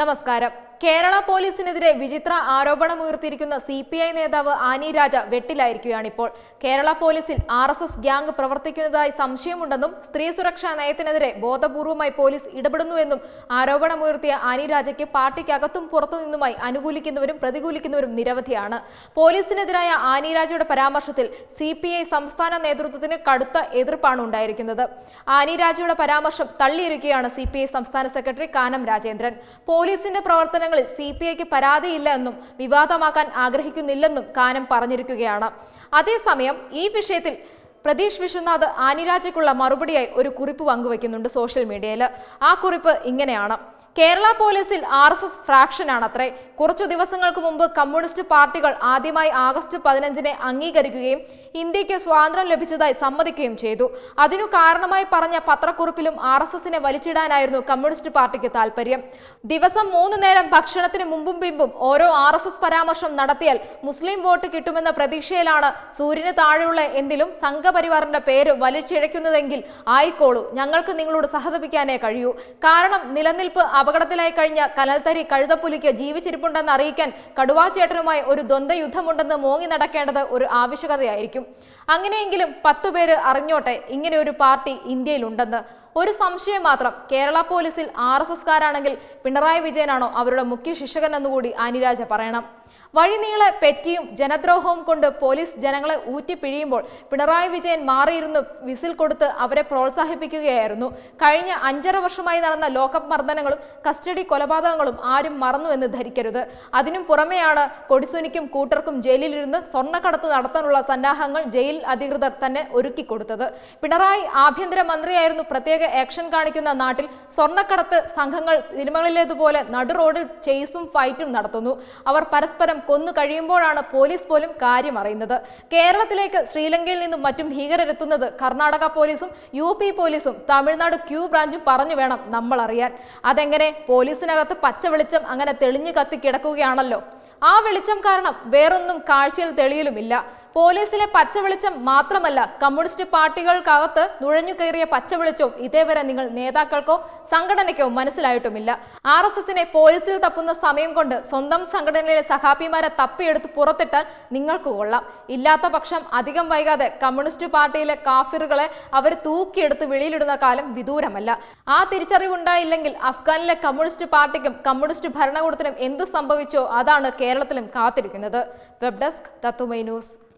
നമസ്കാരം കേരള പോലീസിനെതിരെ വിചിത്ര ആരോപണമുയർത്തിയിരിക്കുന്ന സി പി ഐ നേതാവ് ആനി രാജ വെട്ടിലായിരിക്കുകയാണിപ്പോൾ കേരള പോലീസിൽ ആർ എസ് എസ് ഗ്യാങ് പ്രവർത്തിക്കുന്നതായി സംശയമുണ്ടെന്നും സ്ത്രീ സുരക്ഷാ നയത്തിനെതിരെ ബോധപൂർവമായി പോലീസ് ഇടപെടുന്നുവെന്നും ആരോപണമുയർത്തിയ ആനി രാജയ്ക്ക് പാർട്ടിക്കകത്തും പുറത്തു നിന്നുമായി അനുകൂലിക്കുന്നവരും പ്രതികൂലിക്കുന്നവരും നിരവധിയാണ് പോലീസിനെതിരായ ആനി രാജയുടെ പരാമർശത്തിൽ സി പി ഐ സംസ്ഥാന നേതൃത്വത്തിന് കടുത്ത എതിർപ്പാണ് ഉണ്ടായിരിക്കുന്നത് ആനി രാജയുടെ പരാമർശം തള്ളിയിരിക്കുകയാണ് സി പി ഐ സംസ്ഥാന സെക്രട്ടറി കാനം രാജേന്ദ്രൻ പോലീസിന്റെ പ്രവർത്തനങ്ങളിൽ സി പി ഐക്ക് പരാതിയില്ല എന്നും വിവാദമാക്കാൻ ആഗ്രഹിക്കുന്നില്ലെന്നും കാനം പറഞ്ഞിരിക്കുകയാണ് അതേസമയം ഈ വിഷയത്തിൽ പ്രതീഷ് വിശ്വനാഥ് ആനിരാജയ്ക്കുള്ള മറുപടിയായി ഒരു കുറിപ്പ് പങ്കുവയ്ക്കുന്നുണ്ട് സോഷ്യൽ മീഡിയയിൽ ആ കുറിപ്പ് ഇങ്ങനെയാണ് കേരള പോലീസിൽ ആർ എസ് എസ് ഫ്രാക്ഷനാണ് അത്രേ കുറച്ചു ദിവസങ്ങൾക്ക് മുമ്പ് കമ്മ്യൂണിസ്റ്റ് പാർട്ടികൾ ആദ്യമായി ആഗസ്റ്റ് പതിനഞ്ചിനെ അംഗീകരിക്കുകയും ഇന്ത്യക്ക് സ്വാതന്ത്ര്യം ലഭിച്ചതായി സമ്മതിക്കുകയും ചെയ്തു അതിനു കാരണമായി പറഞ്ഞ പത്രക്കുറിപ്പിലും ആർ എസ് എസിനെ വലിച്ചിടാനായിരുന്നു കമ്മ്യൂണിസ്റ്റ് പാർട്ടിക്ക് താല്പര്യം ദിവസം മൂന്ന് നേരം ഭക്ഷണത്തിന് മുമ്പും പിമ്പും ഓരോ ആർ എസ് എസ് പരാമർശം നടത്തിയാൽ മുസ്ലിം വോട്ട് കിട്ടുമെന്ന പ്രതീക്ഷയിലാണ് സൂര്യന് താഴെയുള്ള എന്തിലും സംഘപരിവാറിന്റെ പേര് വലിച്ചിഴയ്ക്കുന്നതെങ്കിൽ ആയിക്കോളൂ ഞങ്ങൾക്ക് നിങ്ങളോട് സഹതപിക്കാനേ കഴിയൂ കാരണം നിലനിൽപ്പ് അപകടത്തിലായി കഴിഞ്ഞ കനൽത്തരി കഴുതപ്പുലിക്ക് ജീവിച്ചിരിപ്പുണ്ടെന്ന് അറിയിക്കാൻ കടുവാച്ചേട്ടനുമായി ഒരു ദ്വന്ദ്വ യുദ്ധമുണ്ടെന്ന് മോങ്ങി നടക്കേണ്ടത് ഒരു ആവശ്യകതയായിരിക്കും അങ്ങനെയെങ്കിലും പത്തുപേര് അറിഞ്ഞോട്ടെ ഇങ്ങനെ ഒരു പാർട്ടി ഇന്ത്യയിലുണ്ടെന്ന് ഒരു സംശയം മാത്രം കേരള പോലീസിൽ ആർ എസ് എസ്കാരാണെങ്കിൽ പിണറായി വിജയനാണോ അവരുടെ മുഖ്യ ശിക്ഷകൻ എന്നുകൂടി ആനിരാജ പറയണം വഴിനീളെ പെറ്റിയും ജനദ്രോഹവും കൊണ്ട് പോലീസ് ജനങ്ങളെ ഊറ്റിപ്പിഴിയുമ്പോൾ പിണറായി വിജയൻ മാറിയിരുന്ന് വിസിൽ കൊടുത്ത് അവരെ പ്രോത്സാഹിപ്പിക്കുകയായിരുന്നു കഴിഞ്ഞ അഞ്ചര വർഷമായി നടന്ന ലോക്കപ്പ് മർദ്ദനങ്ങളും കസ്റ്റഡി കൊലപാതകങ്ങളും ആരും മറന്നു എന്ന് ധരിക്കരുത് അതിനും പുറമെയാണ് കൊടിസുനിക്കും കൂട്ടർക്കും ജയിലിലിരുന്ന് സ്വർണ്ണക്കടത്ത് നടത്താനുള്ള സന്നാഹങ്ങൾ ജയിൽ അധികൃതർ തന്നെ ഒരുക്കിക്കൊടുത്തത് പിണറായി ആഭ്യന്തര മന്ത്രിയായിരുന്നു പ്രത്യേക ആക്ഷൻ കാണിക്കുന്ന നാട്ടിൽ സ്വർണ്ണക്കടത്ത് സംഘങ്ങൾ സിനിമകളിലേതുപോലെ നടു റോഡിൽ ചേസും ഫൈറ്റും നടത്തുന്നു അവർ പരസ്പരം കൊന്നു കഴിയുമ്പോഴാണ് പോലീസ് പോലും കാര്യം അറിയുന്നത് കേരളത്തിലേക്ക് ശ്രീലങ്കയിൽ നിന്നും മറ്റും ഭീകരരെത്തുന്നത് കർണാടക പോലീസും യു പി പോലീസും തമിഴ്നാട് ക്യൂ ബ്രാഞ്ചും പറഞ്ഞു വേണം നമ്മൾ അറിയാൻ അതെങ്ങനെ പോലീസിനകത്ത് പച്ച വെളിച്ചം അങ്ങനെ തെളിഞ്ഞു കത്തി കിടക്കുകയാണല്ലോ ആ വെളിച്ചം കാരണം വേറൊന്നും കാഴ്ചയിൽ തെളിയലുമില്ല പോലീസിലെ പച്ച വെളിച്ചം മാത്രമല്ല കമ്മ്യൂണിസ്റ്റ് പാർട്ടികൾക്കകത്ത് നുഴഞ്ഞു കയറിയ പച്ച വെളിച്ചവും ഇതേവരെ നിങ്ങൾ നേതാക്കൾക്കോ സംഘടനയ്ക്കോ മനസ്സിലായിട്ടുമില്ല ആർ എസ് എസിനെ പോലീസിൽ തപ്പുന്ന സമയം കൊണ്ട് സ്വന്തം സംഘടനയിലെ സഹാപ്പിമാരെ തപ്പിയെടുത്ത് പുറത്തിട്ടാൽ നിങ്ങൾക്ക് കൊള്ളാം ഇല്ലാത്ത പക്ഷം അധികം വൈകാതെ കമ്മ്യൂണിസ്റ്റ് പാർട്ടിയിലെ കാഫിറുകളെ അവർ തൂക്കിയെടുത്ത് വെളിയിലിടുന്ന കാലം വിദൂരമല്ല ആ തിരിച്ചറിവുണ്ടായില്ലെങ്കിൽ അഫ്ഗാനിലെ കമ്മ്യൂണിസ്റ്റ് പാർട്ടിക്കും കമ്മ്യൂണിസ്റ്റ് ഭരണകൂടത്തിനും എന്ത് സംഭവിച്ചോ അതാണ് കേരളത്തിലും കാത്തിരിക്കുന്നത് വെബ് ഡെസ്ക് തത്തുമൈ ന്യൂസ്